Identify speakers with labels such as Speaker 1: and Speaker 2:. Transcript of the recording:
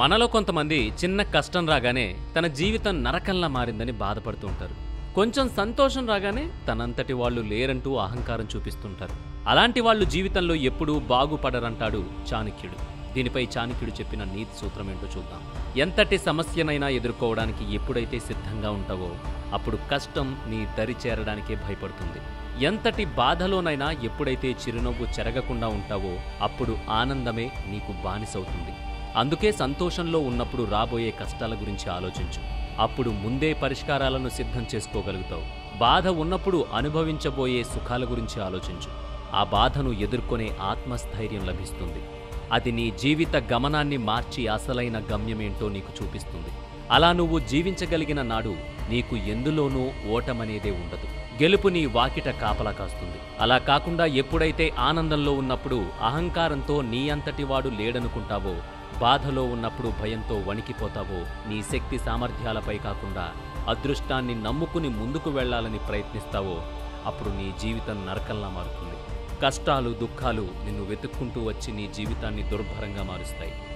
Speaker 1: మనలో కొంతమంది చిన్న కష్టం రాగానే తన జీవితం నరకంలా మారిందని బాధపడుతూ ఉంటారు కొంచెం సంతోషం రాగానే తనంతటి వాళ్ళు లేరంటూ అహంకారం చూపిస్తుంటారు అలాంటి వాళ్ళు జీవితంలో ఎప్పుడూ బాగుపడరంటాడు చాణక్యుడు దీనిపై చాణక్యుడు చెప్పిన నీతి సూత్రం ఏంటో చూద్దాం ఎంతటి సమస్యనైనా ఎదుర్కోవడానికి ఎప్పుడైతే సిద్ధంగా ఉంటావో అప్పుడు కష్టం నీ దరి చేరడానికే భయపడుతుంది ఎంతటి బాధలోనైనా ఎప్పుడైతే చిరునవ్వు చెరగకుండా ఉంటావో అప్పుడు ఆనందమే నీకు బానిసవుతుంది అందుకే సంతోషంలో ఉన్నప్పుడు రాబోయే కష్టాల గురించి ఆలోచించు అప్పుడు ముందే పరిష్కారాలను సిద్ధం చేసుకోగలుగుతావు బాధ ఉన్నప్పుడు అనుభవించబోయే సుఖాల గురించి ఆలోచించు ఆ బాధను ఎదుర్కొనే ఆత్మస్థైర్యం లభిస్తుంది అది నీ జీవిత గమనాన్ని మార్చి అసలైన గమ్యమేంటో నీకు చూపిస్తుంది అలా నువ్వు జీవించగలిగిన నాడు నీకు ఎందులోనూ ఓటమనేదే ఉండదు గెలుపు నీ వాకిట కాపలా కాస్తుంది అలా కాకుండా ఎప్పుడైతే ఆనందంలో ఉన్నప్పుడు అహంకారంతో నీ అంతటి వాడు లేడనుకుంటావో బాధలో ఉన్నప్పుడు భయంతో వణికిపోతావో నీ శక్తి సామర్థ్యాలపై కాకుండా అదృష్టాన్ని నమ్ముకుని ముందుకు వెళ్ళాలని ప్రయత్నిస్తావో అప్పుడు నీ జీవితం నరకంలా మారుతుంది కష్టాలు దుఃఖాలు నిన్ను వెతుక్కుంటూ వచ్చి నీ జీవితాన్ని దుర్భరంగా మారుస్తాయి